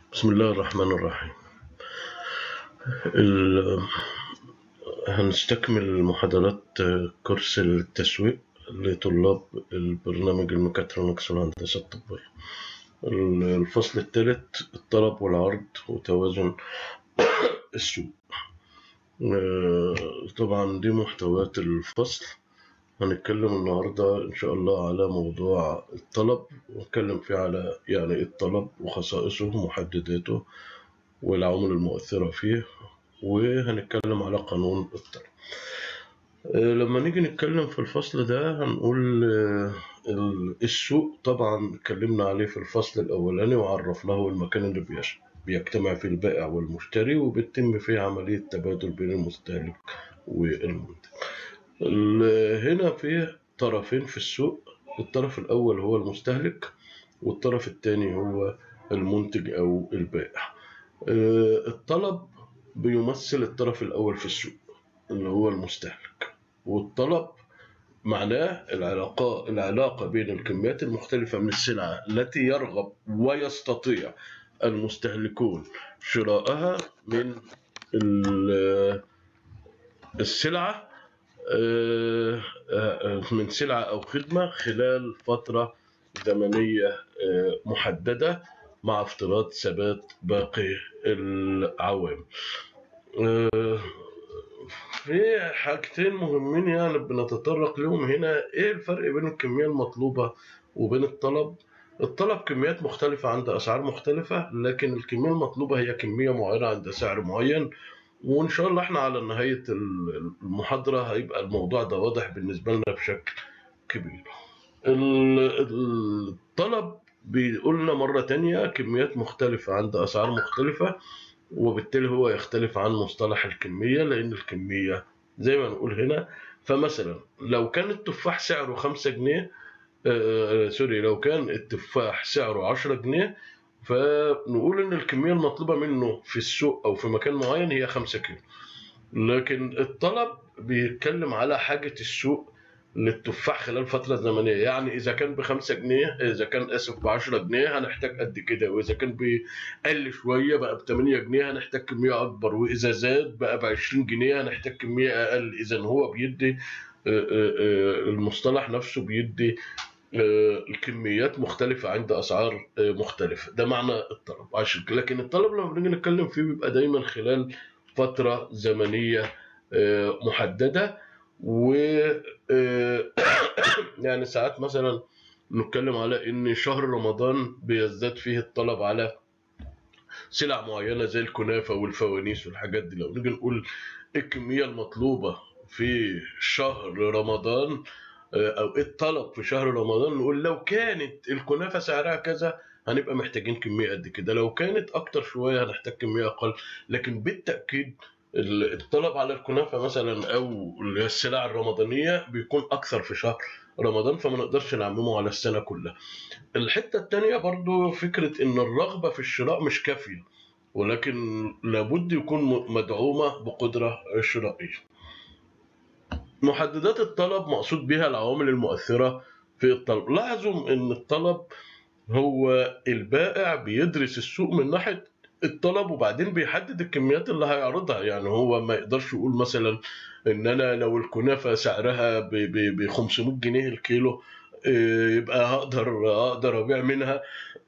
بسم الله الرحمن الرحيم ال... هنستكمل محاضرات كورس التسويق لطلاب البرنامج الميكاترونكس والهندسة الطبية الفصل الثالث الطلب والعرض وتوازن السوق طبعا دي محتويات الفصل هنتكلم النهاردة إن شاء الله على موضوع الطلب ونتكلم فيه على يعني إيه الطلب وخصائصه ومحدداته والعوامل المؤثرة فيه وهنتكلم على قانون الطلب لما نيجي نتكلم في الفصل ده هنقول السوق طبعا اتكلمنا عليه في الفصل الأولاني وعرفناه المكان اللي بيش بيجتمع فيه البائع والمشتري وبيتم فيه عملية تبادل بين المستهلك والمنتج هنا في طرفين في السوق الطرف الأول هو المستهلك والطرف الثاني هو المنتج أو البائع الطلب بيمثل الطرف الأول في السوق اللي هو المستهلك والطلب معناه العلاقة العلاقة بين الكميات المختلفة من السلعة التي يرغب ويستطيع المستهلكون شرائها من السلعة من سلعة أو خدمة خلال فترة زمنية محددة مع افتراض ثبات باقي العوامل في حاجتين مهمين يعني بنتطرق لهم هنا ايه الفرق بين الكمية المطلوبة وبين الطلب الطلب كميات مختلفة عند أسعار مختلفة لكن الكمية المطلوبة هي كمية معينة عند سعر معين وإن شاء الله احنا على نهاية المحاضرة هيبقى الموضوع ده واضح بالنسبة لنا بشكل كبير الطلب بيقول لنا مرة تانية كميات مختلفة عند أسعار مختلفة وبالتالي هو يختلف عن مصطلح الكمية لأن الكمية زي ما نقول هنا فمثلا لو كان التفاح سعره خمسة جنيه آه سوري لو كان التفاح سعره عشرة جنيه فنقول ان الكميه المطلوبه منه في السوق او في مكان معين هي 5 كيلو لكن الطلب بيتكلم على حاجه السوق للتفاح خلال فتره زمنيه يعني اذا كان ب 5 جنيه اذا كان اسف ب 10 جنيه هنحتاج قد كده واذا كان بيقل شويه بقى ب 8 جنيه هنحتاج كميه اكبر واذا زاد بقى ب 20 جنيه هنحتاج كميه اقل اذا هو بيدي المصطلح نفسه بيدي الكميات مختلفة عند أسعار مختلفة ده معنى الطلب عشان لكن الطلب لما بنيجي نتكلم فيه بيبقى دايما خلال فترة زمنية محددة و يعني ساعات مثلا نتكلم على ان شهر رمضان بيزداد فيه الطلب على سلع معينة زي الكنافة والفوانيس والحاجات دي لو نيجي نقول الكمية المطلوبة في شهر رمضان او ايه الطلب في شهر رمضان نقول لو كانت الكنافه سعرها كذا هنبقى محتاجين كميه قد كده لو كانت اكتر شويه هنحتاج كميه اقل لكن بالتاكيد الطلب على الكنافه مثلا او السلع الرمضانيه بيكون اكثر في شهر رمضان فما نقدرش نعممه على السنه كلها الحته الثانيه برضو فكره ان الرغبه في الشراء مش كافيه ولكن لابد يكون مدعومه بقدره شرائيه محددات الطلب مقصود بها العوامل المؤثرة في الطلب لاحظوا ان الطلب هو البائع بيدرس السوق من ناحية الطلب وبعدين بيحدد الكميات اللي هيعرضها يعني هو ما يقدرش يقول مثلا ان انا لو الكنافة سعرها ب 500 جنيه الكيلو يبقى هقدر اقدر ابيع منها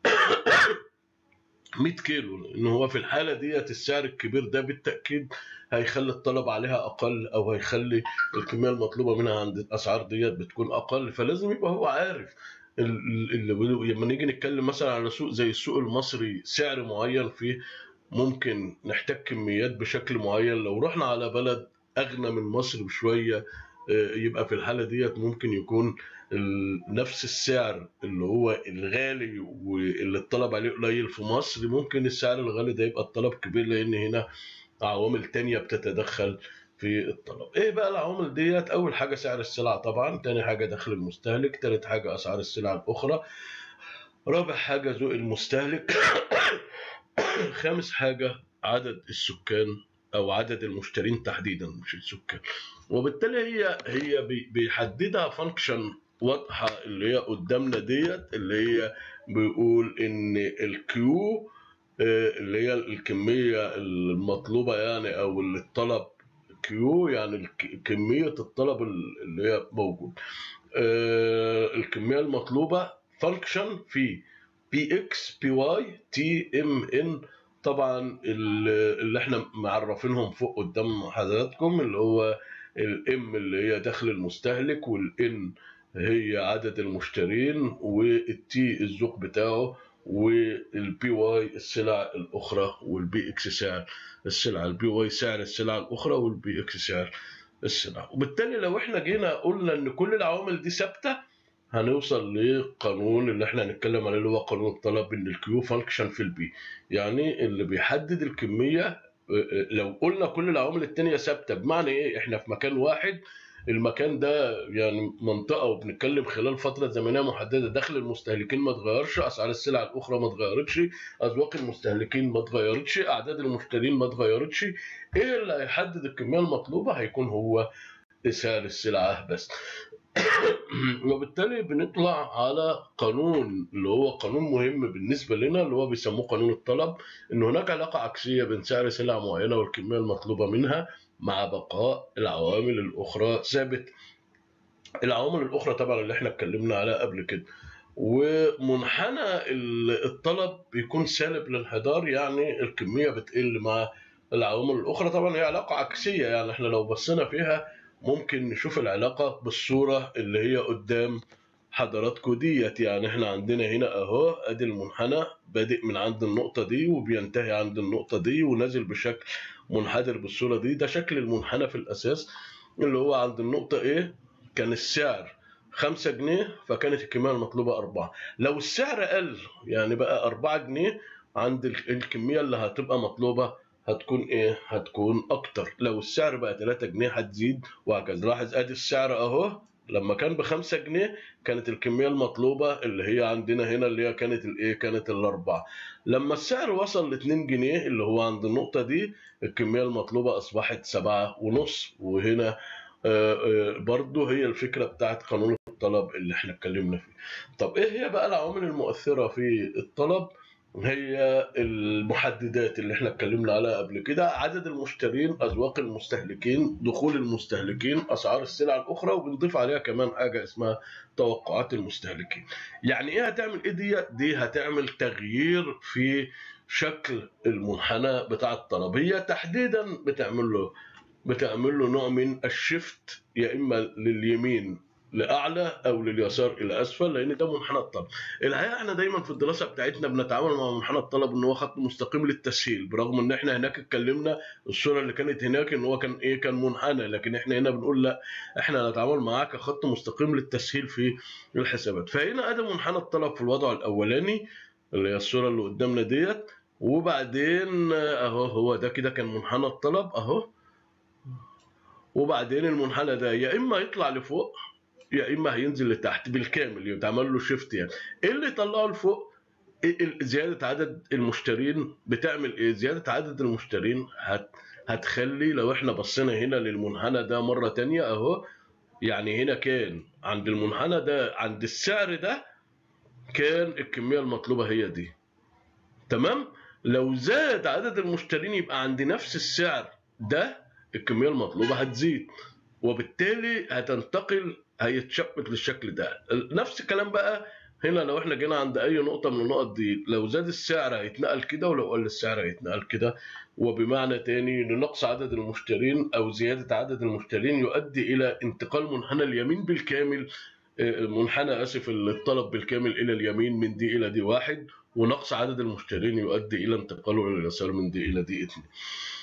100 كيلو لان هو في الحاله ديت السعر الكبير ده بالتاكيد هيخلي الطلب عليها اقل او هيخلي الكميه المطلوبه منها عند الاسعار ديت بتكون اقل فلازم يبقى هو عارف لما نيجي نتكلم مثلا على سوق زي السوق المصري سعر معين فيه ممكن نحتاج كميات بشكل معين لو رحنا على بلد اغنى من مصر بشويه يبقى في الحاله ديت ممكن يكون نفس السعر اللي هو الغالي واللي الطلب عليه قليل في مصر ممكن السعر الغالي ده يبقى الطلب كبير لان هنا عوامل تانية بتتدخل في الطلب ايه بقى العوامل ديت اول حاجه سعر السلع طبعا تاني حاجه دخل المستهلك تالت حاجه اسعار السلع الاخرى رابع حاجه ذوق المستهلك خامس حاجه عدد السكان او عدد المشترين تحديدا مش السكان وبالتالي هي هي بيحددها فانكشن واضحه اللي هي قدامنا ديت اللي هي بيقول ان الكيو اللي هي الكميه المطلوبه يعني او الطلب كيو يعني كميه الطلب اللي هي موجود الكميه المطلوبه فانكشن في بي اكس بي واي تي ام ان طبعا اللي احنا معرفينهم فوق قدام حضراتكم اللي هو الام اللي هي دخل المستهلك والان هي عدد المشترين والتي الذوق بتاعه والبي واي السلع الاخرى والبي اكس سعر السلعه البي واي سعر السلعه الاخرى والبي اكس سعر السلعه وبالتالي لو احنا جينا قلنا ان كل العوامل دي ثابته هنوصل لقانون اللي احنا هنتكلم عليه اللي هو قانون الطلب ان الكيو فانكشن في البي يعني اللي بيحدد الكميه لو قلنا كل العوامل التانية ثابته بمعنى ايه احنا في مكان واحد المكان ده يعني منطقه وبنتكلم خلال فتره زمنيه محدده دخل المستهلكين ما اتغيرش اسعار السلع الاخرى ما اتغيرتش اذواق المستهلكين ما اتغيرتش اعداد المشترين ما اتغيرتش ايه اللي هيحدد الكميه المطلوبه هيكون هو سعر السلعه بس وبالتالي بنطلع على قانون اللي هو قانون مهم بالنسبه لنا اللي هو بيسموه قانون الطلب ان هناك علاقه عكسيه بين سعر سلعه معينه والكميه المطلوبه منها مع بقاء العوامل الاخرى ثابت العوامل الاخرى طبعا اللي احنا اتكلمنا عليها قبل كده ومنحنى الطلب بيكون سالب للانحدار يعني الكميه بتقل مع العوامل الاخرى طبعا هي علاقه عكسيه يعني احنا لو بصينا فيها ممكن نشوف العلاقه بالصوره اللي هي قدام حضراتكم ديت يعني احنا عندنا هنا اهو ادي المنحنى بادئ من عند النقطة دي وبينتهي عند النقطة دي ونازل بشكل منحدر بالصورة دي ده شكل المنحنى في الأساس اللي هو عند النقطة ايه كان السعر خمسة جنيه فكانت الكمية المطلوبة أربعة لو السعر قل يعني بقى أربعة جنيه عند الكمية اللي هتبقى مطلوبة هتكون ايه هتكون اكتر لو السعر بقى 3 جنيه هتزيد وهكذا لاحظ ادي السعر اهو لما كان ب 5 جنيه كانت الكميه المطلوبه اللي هي عندنا هنا اللي هي كانت الايه كانت الاربعه لما السعر وصل ل 2 جنيه اللي هو عند النقطه دي الكميه المطلوبه اصبحت سبعة ونص وهنا برضه هي الفكره بتاعت قانون الطلب اللي احنا اتكلمنا فيه طب ايه هي بقى العوامل المؤثره في الطلب هي المحددات اللي احنا اتكلمنا عليها قبل كده عدد المشترين اذواق المستهلكين دخول المستهلكين اسعار السلع الاخرى وبنضيف عليها كمان حاجه اسمها توقعات المستهلكين يعني ايه هتعمل ايه دي دي هتعمل تغيير في شكل المنحنى بتاع الطلب هي تحديدا بتعمل له بتعمل له نوع من الشفت يا اما لليمين لاعلى او لليسار الى اسفل لان ده منحنى الطلب. الحقيقه احنا دايما في الدراسه بتاعتنا بنتعامل مع منحنى الطلب ان هو خط مستقيم للتسهيل برغم ان احنا هناك اتكلمنا الصوره اللي كانت هناك ان هو كان ايه كان منحنى لكن احنا هنا بنقول لا احنا هنتعامل معاه كخط مستقيم للتسهيل في الحسابات. فهنا ادي منحنى الطلب في الوضع الاولاني اللي هي الصوره اللي قدامنا ديت وبعدين اهو هو ده كده كان منحنى الطلب اهو وبعدين المنحنى ده يا اما يطلع لفوق يا اما هينزل لتحت بالكامل يتعمل له شيفت يعني ايه اللي يطلعه لفوق إيه زياده عدد المشترين بتعمل ايه زياده عدد المشترين هت هتخلي لو احنا بصينا هنا للمنحنى ده مره تانية اهو يعني هنا كان عند المنحنى ده عند السعر ده كان الكميه المطلوبه هي دي تمام لو زاد عدد المشترين يبقى عند نفس السعر ده الكميه المطلوبه هتزيد وبالتالي هتنتقل هيتشبك للشكل ده نفس الكلام بقى هنا لو احنا جينا عند اي نقطه من النقط دي لو زاد السعر هيتنقل كده ولو قل السعر هيتنقل كده وبمعنى تاني ان نقص عدد المشترين او زياده عدد المشترين يؤدي الى انتقال منحنى اليمين بالكامل منحنى اسف الطلب بالكامل الى اليمين من دي الى دي واحد ونقص عدد المشترين يؤدي الى انتقاله الى اليسار من دي الى دي اثنين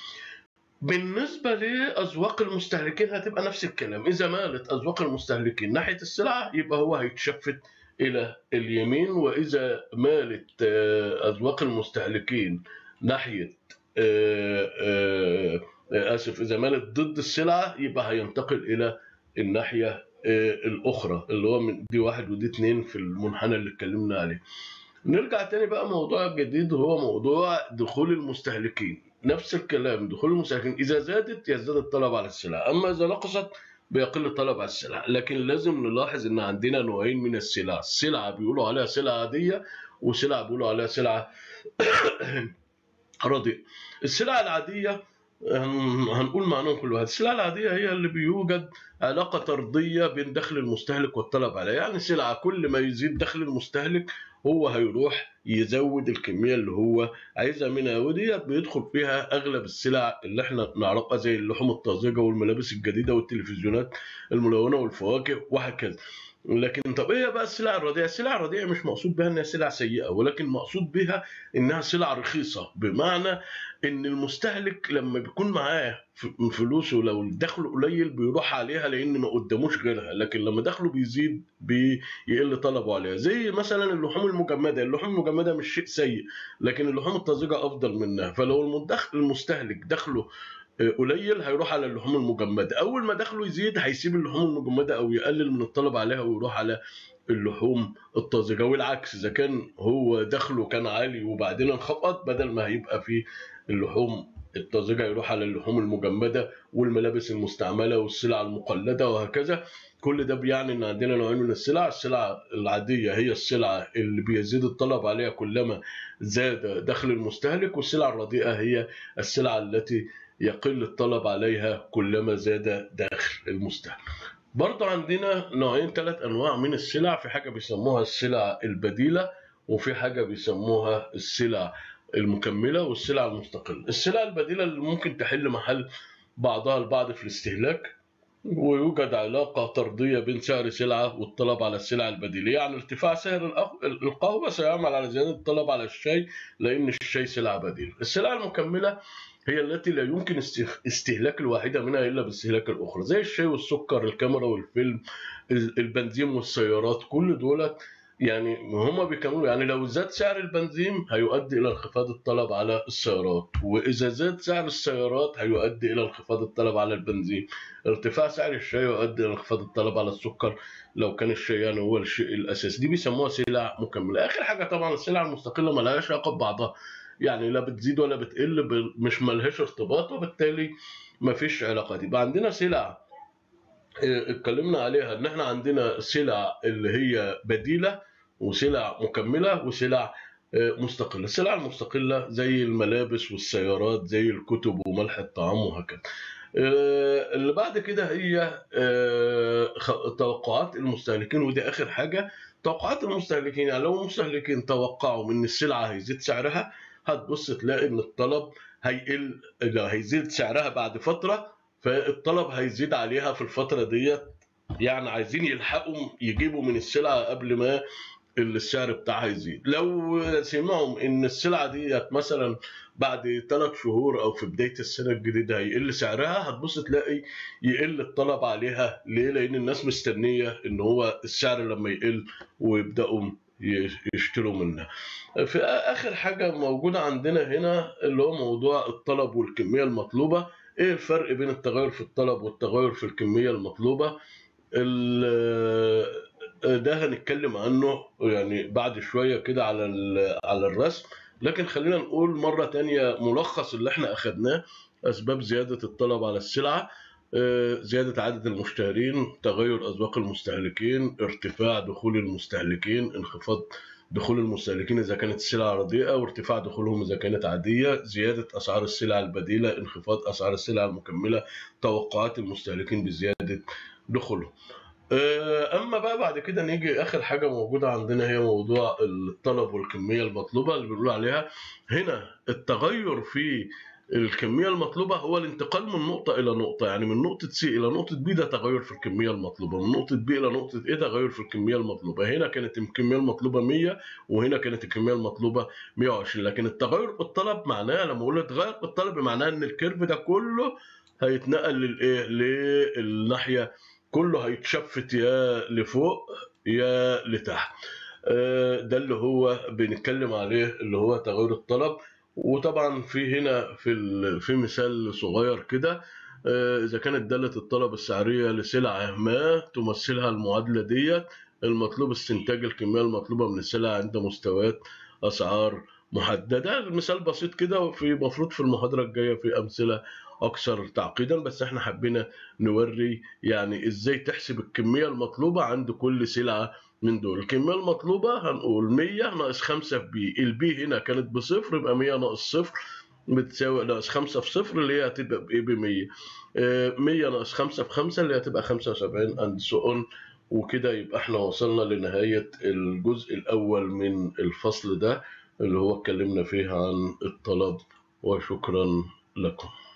بالنسبة لأذواق المستهلكين هتبقى نفس الكلام إذا مالت أذواق المستهلكين ناحية السلعة يبقى هو هيتشفت إلى اليمين وإذا مالت أذواق المستهلكين ناحية آسف إذا مالت ضد السلعة يبقى هينتقل إلى الناحية الأخرى اللي هو من دي واحد ودي اتنين في المنحنى اللي اتكلمنا عليه نرجع تاني بقى موضوع جديد وهو موضوع دخول المستهلكين نفس الكلام دخول المستهلكين اذا زادت يزداد الطلب على السلع اما اذا نقصت بيقل الطلب على السلع لكن لازم نلاحظ ان عندنا نوعين من السلع سلعه بيقولوا عليها سلعه عاديه وسلعه بيقولوا عليها سلعه رديء السلع العادية هنقول معناهم كل واحد السلع العادية هي اللي بيوجد علاقة طردية بين دخل المستهلك والطلب عليها يعني سلعة كل ما يزيد دخل المستهلك هو هيروح يزود الكمية اللي هو عايزها منها وديت بيدخل فيها أغلب السلع اللي احنا نعرفها زي اللحوم الطازجة والملابس الجديدة والتلفزيونات الملونة والفواكه وهكذا لكن طب ايه بقى السلع الرديئه؟ السلع الرديئه مش مقصود بها انها سلع سيئه ولكن مقصود بها انها سلع رخيصه بمعنى ان المستهلك لما بيكون معاه فلوسه لو الدخل قليل بيروح عليها لان ما قداموش غيرها لكن لما دخله بيزيد بيقل طلبه عليها زي مثلا اللحوم المجمده اللحوم المجمده مش شيء سيء لكن اللحوم الطازجه افضل منها فلو المستهلك دخله قليل هيروح على اللحوم المجمده اول ما دخله يزيد هيسيب اللحوم المجمده او يقلل من الطلب عليها ويروح على اللحوم الطازجه والعكس اذا كان هو دخله كان عالي وبعدين انخفض بدل ما هيبقى في اللحوم الطازجه يروح على اللحوم المجمده والملابس المستعمله والسلع المقلده وهكذا كل ده بيعني ان عندنا نوعين من السلع السلع العاديه هي السلعه اللي بيزيد الطلب عليها كلما زاد دخل المستهلك والسلع الرديئه هي السلع التي يقل الطلب عليها كلما زاد دخل المستهلك برضه عندنا نوعين ثلاث انواع من السلع في حاجه بيسموها السلع البديله وفي حاجه بيسموها السلع المكمله والسلع المستقله السلع البديله اللي ممكن تحل محل بعضها البعض في الاستهلاك ويوجد علاقة طردية بين سعر سلعة والطلب على السلع البديلة يعني ارتفاع سعر القهوة سيعمل على زيادة الطلب على الشاي لأن الشاي سلعة بديلة السلع المكملة هي التي لا يمكن استهلاك الواحدة منها إلا باستهلاك الأخرى زي الشاي والسكر الكاميرا والفيلم البنزين والسيارات كل دولت يعني هما بيكملوا يعني لو زاد سعر البنزين هيؤدي الى انخفاض الطلب على السيارات واذا زاد سعر السيارات هيؤدي الى انخفاض الطلب على البنزين ارتفاع سعر الشاي يؤدي الى انخفاض الطلب على السكر لو كان الشاي يعني هو الشيء الاساسي دي بيسموها سلع مكمله اخر حاجه طبعا السلع المستقله ما لهاش علاقه ببعضها يعني لا بتزيد ولا بتقل مش ملهاش ارتباط وبالتالي ما فيش علاقه دي يبقى عندنا سلع اتكلمنا عليها ان احنا عندنا سلع اللي هي بديله وسلع مكمله وسلع مستقله السلع المستقله زي الملابس والسيارات زي الكتب وملح الطعام وهكذا اللي بعد كده هي توقعات المستهلكين ودي اخر حاجه توقعات المستهلكين يعني لو المستهلكين توقعوا ان السلعه هيزيد سعرها هتبص تلاقي ان الطلب هيقل هيزيد سعرها بعد فتره فالطلب هيزيد عليها في الفتره ديت يعني عايزين يلحقوا يجيبوا من السلعه قبل ما السعر بتاعها يزيد لو سمعوا ان السلعه ديت مثلا بعد ثلاث شهور او في بدايه السنه الجديده هيقل سعرها هتبص تلاقي يقل الطلب عليها ليه لان الناس مستنيه ان هو السعر لما يقل ويبداوا يشتروا منها في اخر حاجه موجوده عندنا هنا اللي هو موضوع الطلب والكميه المطلوبه ايه الفرق بين التغير في الطلب والتغير في الكميه المطلوبه ده هنتكلم عنه يعني بعد شويه كده على على الرسم لكن خلينا نقول مره تانية ملخص اللي احنا اخدناه اسباب زياده الطلب على السلعه زيادة عدد المشترين تغير أذواق المستهلكين ارتفاع دخول المستهلكين انخفاض دخول المستهلكين إذا كانت السلع رديئة وارتفاع دخولهم إذا كانت عادية زيادة أسعار السلع البديلة انخفاض أسعار السلع المكملة توقعات المستهلكين بزيادة دخولهم اما بقى بعد كده نيجي اخر حاجه موجوده عندنا هي موضوع الطلب والكميه المطلوبه اللي بنقول عليها هنا التغير في الكميه المطلوبه هو الانتقال من نقطه الى نقطه يعني من نقطه سي الى نقطه بي ده تغير في الكميه المطلوبه من نقطه بي الى نقطه ايه تغير في الكميه المطلوبه هنا كانت الكميه المطلوبه 100 وهنا كانت الكميه المطلوبه 120 لكن التغير بالطلب معناه لما اقول اتغير بالطلب معناه ان الكيرف ده كله هيتنقل للايه للناحيه كله هيتشفت يا لفوق يا لتحت ده اللي هو بنتكلم عليه اللي هو تغير الطلب وطبعا في هنا في في مثال صغير كده اذا كانت داله الطلب السعريه لسلعه ما تمثلها المعادله ديت المطلوب استنتاج الكميه المطلوبه من السلع عند مستويات اسعار محدده مثال بسيط كده وفي مفروض في المحاضره الجايه في امثله اكثر تعقيدا بس احنا حبينا نوري يعني ازاي تحسب الكميه المطلوبه عند كل سلعه من دول الكميه المطلوبه هنقول 100 ناقص 5 في بي البي هنا كانت بصفر يبقى 100 ناقص صفر بتساوي ناقص 5 في صفر اللي هي هتبقى بايه ب 100 آه، 100 ناقص 5 في 5 اللي هتبقى 75 اند سو اون وكده يبقى احنا وصلنا لنهاية الجزء الأول من الفصل ده اللي هو اتكلمنا فيه عن الطلب وشكرا لكم